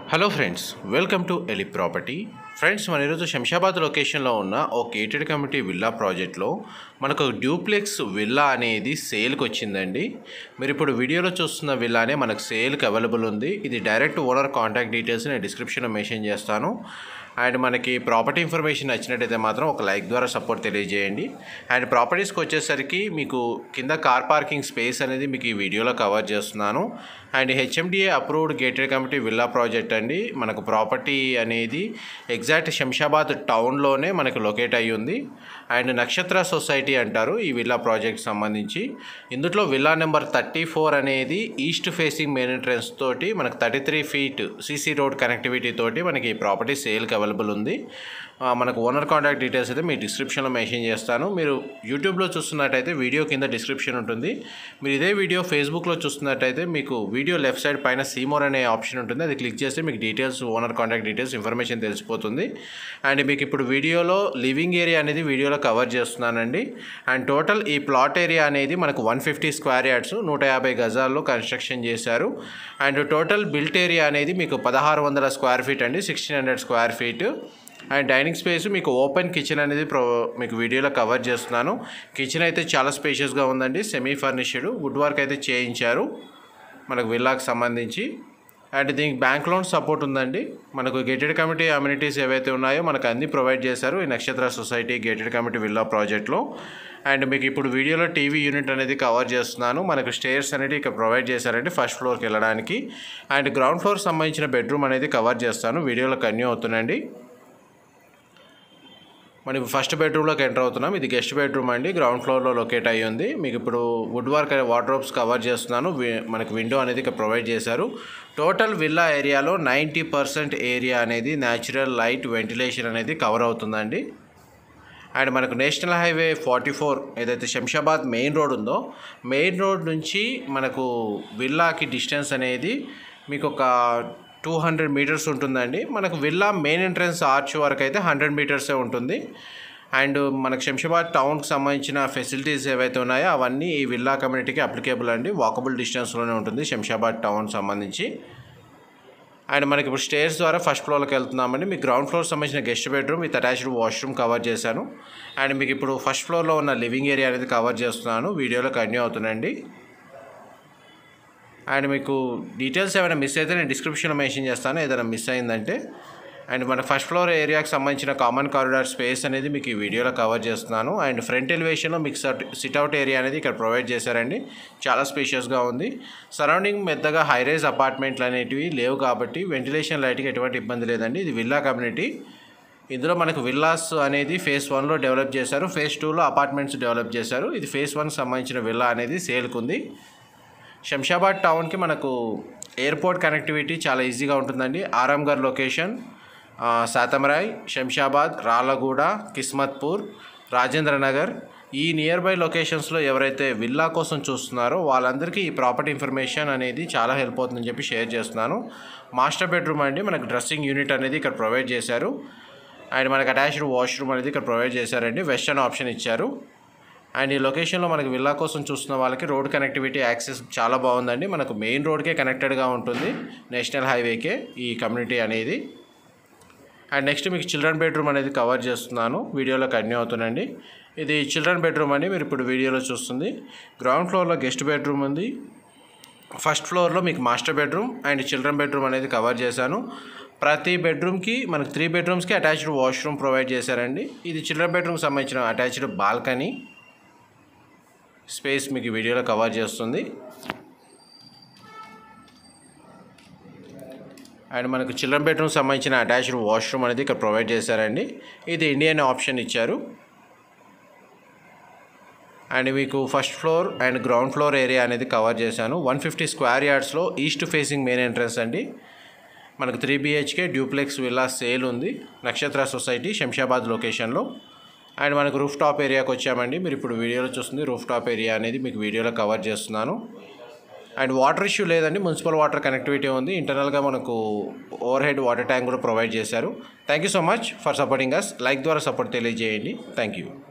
hello friends welcome to ఎలి property friends మన ఈరోజు శంషాబాద్ లొకేషన్లో ఉన్న ఓ కేటెడ్ కమిటీ విల్లా ప్రాజెక్ట్లో మనకు డ్యూప్లెక్స్ విల్లా అనేది సేల్కి వచ్చిందండి మీరు ఇప్పుడు వీడియోలో చూస్తున్న విల్లానే మనకు సేల్కి అవైలబుల్ ఉంది ఇది డైరెక్ట్ ఓనర్ కాంటాక్ట్ డీటెయిల్స్ నేను డిస్క్రిప్షన్లో మెన్షన్ చేస్తాను అండ్ మనకి ప్రాపర్టీ ఇన్ఫర్మేషన్ నచ్చినట్టయితే మాత్రం ఒక లైక్ ద్వారా సపోర్ట్ తెలియజేయండి అండ్ ప్రాపర్టీస్కి వచ్చేసరికి మీకు కింద కార్ పార్కింగ్ స్పేస్ అనేది మీకు ఈ వీడియోలో కవర్ చేస్తున్నాను and HMDA approved gated committee villa project అండి మనకు ప్రాపర్టీ అనేది ఎగ్జాక్ట్ శంషాబాద్ టౌన్లోనే మనకు లొకేట్ అయ్యి ఉంది అండ్ నక్షత్ర సొసైటీ అంటారు ఈ విల్లా ప్రాజెక్ట్ సంబంధించి ఇందులో విల్లా నెంబర్ థర్టీ ఫోర్ అనేది ఈస్ట్ ఫేసింగ్ మెయిన్ ఎంట్రన్స్ తోటి మనకు thirty three feet CC road connectivity తోటి మనకి ఈ ప్రాపర్టీ సేల్కి అవైలబుల్ ఉంది ఆ, మనకు ఓనర్ కాంటాక్ట్ డీటెయిల్స్ అయితే మీ డిస్క్రిప్షన్లో మెన్షన్ చేస్తాను మీరు యూట్యూబ్లో చూస్తున్నట్టయితే వీడియో కింద డిస్క్రిప్షన్ ఉంటుంది మీరు ఇదే వీడియో ఫేస్బుక్లో చూస్తున్నట్టయితే మీకు వీడియో లెఫ్ట్ సైడ్ పైన సీమోర్ అనే ఆప్షన్ ఉంటుంది అది క్లిక్ చేస్తే మీకు details owner contact details information తెలిసిపోతుంది అండ్ మీకు ఇప్పుడు వీడియోలో లివింగ్ ఏరియా అనేది వీడియోలో కవర్ చేస్తున్నానండి అండ్ టోటల్ ఈ ప్లాట్ ఏరియా అనేది మనకు వన్ ఫిఫ్టీ స్క్వేర్ యార్డ్స్ నూట యాభై గజాల్లో కన్స్ట్రక్షన్ చేశారు అండ్ టోటల్ బిల్ట్ ఏరియా అనేది మీకు పదహారు వందల స్క్వేర్ ఫీట్ అండి sixteen hundred square feet and dining space మీకు ఓపెన్ కిచెన్ అనేది ప్రో మీకు వీడియోలో కవర్ చేస్తున్నాను కిచెన్ అయితే చాలా స్పేషియస్గా ఉందండి సెమీ ఫర్నిష్డ్ వుడ్ వర్క్ అయితే చేయించారు మనకు విల్లాకి సంబంధించి అండ్ దీనికి బ్యాంక్ లోన్ సపోర్ట్ ఉందండి మనకు గేటెడ్ కమిటీ అమ్యూనిటీస్ ఏవైతే ఉన్నాయో మనకు అన్ని ప్రొవైడ్ చేశారు ఈ Nakshatra society gated committee villa ప్రాజెక్ట్లో అండ్ మీకు ఇప్పుడు వీడియోలో టీవీ యూనిట్ అనేది కవర్ చేస్తున్నాను మనకు స్టేర్స్ అనేది ఇక్కడ ప్రొవైడ్ చేశారండి ఫస్ట్ ఫ్లోర్కి వెళ్ళడానికి అండ్ గ్రౌండ్ ఫ్లోర్ సంబంధించిన బెడ్రూమ్ అనేది కవర్ చేస్తాను వీడియోలో కన్యూ అవుతుందండి మనం ఫస్ట్ బెడ్రూమ్లోకి ఎంటర్ అవుతున్నాం ఇది గెస్ట్ బెడ్రూమ్ అండి గ్రౌండ్ ఫ్లోర్లో లొకేట్ అయ్యి ఉంది మీకు ఇప్పుడు వుడ్ వర్క్ వార్డ్రోబ్స్ కవర్ చేస్తున్నాను వి- మనకి విండో అనేది ఇక్కడ ప్రొవైడ్ చేశారు టోటల్ విల్లా ఏరియాలో నైంటీ పర్సెంట్ ఏరియా అనేది న్యాచురల్ లైట్ వెంటిలేషన్ అనేది కవర్ అవుతుందండి అండ్ మనకు నేషనల్ హైవే ఫార్టీ ఫోర్ ఏదైతే శంషాబాద్ మెయిన్ రోడ్ ఉందో మెయిన్ రోడ్ నుంచి మనకు విల్లాకి డిస్టెన్స్ అనేది మీకు ఒక టూ హండ్రెడ్ మీటర్స్ ఉంటుందండి మనకు విల్లా మెయిన్ ఎంట్రన్స్ ఆర్చ్ వరకు అయితే హండ్రెడ్ మీటర్సే ఉంటుంది అండ్ మనకు శంషాబాద్ టౌన్కి సంబంధించిన ఫెసిలిటీస్ ఏవైతే ఉన్నాయో అవన్నీ ఈ విల్లా కమ్యూనిటీకి అప్లికేబుల్ అండి వాకబుల్ డిస్టెన్స్లోనే ఉంటుంది శంషాబాద్ టౌన్ సంబంధించి అండ్ మనకి ఇప్పుడు స్టేర్స్ ద్వారా ఫస్ట్ ఫ్లోర్కి వెళ్తున్నామండి మీకు గ్రౌండ్ ఫ్లోర్ సంబంధించిన guest bedroom with attached washroom cover చేశాను అండ్ మీకు ఇప్పుడు ఫస్ట్ ఫ్లోర్లో ఉన్న లివింగ్ ఏరియా అనేది కవర్ చేస్తున్నాను వీడియోలో కంటిన్యూ అవుతుందండి అండ్ మీకు డీటెయిల్స్ ఏమైనా మిస్ అయితే నేను డిస్క్రిప్షన్లో మెన్షన్ చేస్తాను ఏదైనా మిస్ అయిందంటే అండ్ మన ఫస్ట్ ఫ్లోర్ ఏరియాకి సంబంధించిన కామన్ కారిడార్ స్పేస్ అనేది మీకు ఈ వీడియోలో కవర్ చేస్తున్నాను అండ్ ఫ్రంట్ ఎలివేషన్లో మీకు సట్ సిట్అవుట్ ఏరియా అనేది ఇక్కడ ప్రొవైడ్ చేశారండి చాలా స్పేషియస్గా ఉంది సరౌండింగ్ పెద్దగా హైరైజ్ అపార్ట్మెంట్లు అనేటివి లేవు కాబట్టి వెంటిలేషన్ లైట్కి ఎటువంటి ఇబ్బంది లేదండి ఇది విల్లా కమ్యూనిటీ ఇందులో మనకు విల్లాస్ అనేది ఫేస్ వన్లో డెవలప్ చేశారు ఫేస్ టూలో అపార్ట్మెంట్స్ డెవలప్ చేశారు ఇది ఫేస్ వన్ సంబంధించిన విల్లా అనేది సేల్కి ఉంది శంషాబాద్ టౌన్కి మనకు ఎయిర్పోర్ట్ కనెక్టివిటీ చాలా ఈజీగా ఉంటుందండి ఆరాంఘర్ లొకేషన్ ఆ, శాతమరాయ్ శంషాబాద్ రాళ్ళగూడ కిస్మత్పూర్ రాజేంద్ర నగర్ ఈ నియర్ బై లొకేషన్స్లో ఎవరైతే విల్లా కోసం చూస్తున్నారో వాళ్ళందరికీ ఈ ప్రాపర్టీ ఇన్ఫర్మేషన్ అనేది చాలా హెల్ప్ అవుతుందని చెప్పి షేర్ చేస్తున్నాను మాస్టర్ బెడ్రూమ్ అండి మనకు డ్రెస్సింగ్ యూనిట్ అనేది ఇక్కడ ప్రొవైడ్ చేశారు అండ్ మనకు అటాచ్డ్ వాష్రూమ్ అనేది ఇక్కడ ప్రొవైడ్ చేశారండి వెస్టర్న్ ఆప్షన్ ఇచ్చారు అండ్ ఈ లొకేషన్లో మనకి విల్లా కోసం చూస్తున్న వాళ్ళకి రోడ్ కనెక్టివిటీ యాక్సెస్ చాలా బాగుందండి మనకు మెయిన్ రోడ్కే కనెక్టెడ్గా ఉంటుంది నేషనల్ హైవేకే ఈ కమ్యూనిటీ అనేది అండ్ నెక్స్ట్ మీకు చిల్డ్రన్ బెడ్రూమ్ అనేది కవర్ చేస్తున్నాను వీడియోలో కంటిన్యూ అవుతుందండి ఇది చిల్డ్రన్ బెడ్రూమ్ అని మీరు ఇప్పుడు వీడియోలో చూస్తుంది గ్రౌండ్ ఫ్లోర్లో గెస్ట్ బెడ్రూమ్ ఉంది ఫస్ట్ ఫ్లోర్లో మీకు master bedroom and children bedroom అనేది కవర్ చేశాను ప్రతి బెడ్రూమ్కి మనకు త్రీ బెడ్రూమ్స్కి అటాచ్డ్ వాష్రూమ్ ప్రొవైడ్ చేశారండి ఇది చిల్డ్రన్ బెడ్రూమ్కి సంబంధించిన అటాచ్డ్ బాల్కనీ స్పేస్ మీకు ఈ వీడియోలో కవర్ చేస్తుంది అండ్ మనకు చిల్డ్రన్ బెడ్రూమ్ సంబంధించిన అటాచ్డ్ వాష్రూమ్ అనేది ఇక్కడ ప్రొవైడ్ చేశారండి ఇది ఇండియన్ ఆప్షన్ ఇచ్చారు అండ్ మీకు first floor and ground floor area అనేది కవర్ చేశాను వన్ ఫిఫ్టీ స్క్వేర్ యార్డ్స్లో ఈస్ట్ ఫేసింగ్ మెయిన్ ఎంట్రన్స్ అండి మనకు three BHK duplex villa sale ఉంది నక్షత్ర సొసైటీ శంషాబాద్ లొకేషన్లో అండ్ మనకు రూఫ్ టాప్ ఏరియాకి వచ్చామండి మీరు ఇప్పుడు వీడియోలో చూస్తుంది రూఫ్ టాప్ ఏరియా అనేది మీకు వీడియోలో కవర్ చేస్తున్నాను అండ్ వాటర్ ఇష్యూ లేదండి మున్సిపల్ వాటర్ కనెక్టివిటీ ఉంది ఇంటర్నల్గా మనకు ఓవర్ హెడ్ వాటర్ ట్యాంక్ కూడా ప్రొవైడ్ చేశారు thank you so much for supporting us like ద్వారా సపోర్ట్ తెలియజేయండి థ్యాంక్ యూ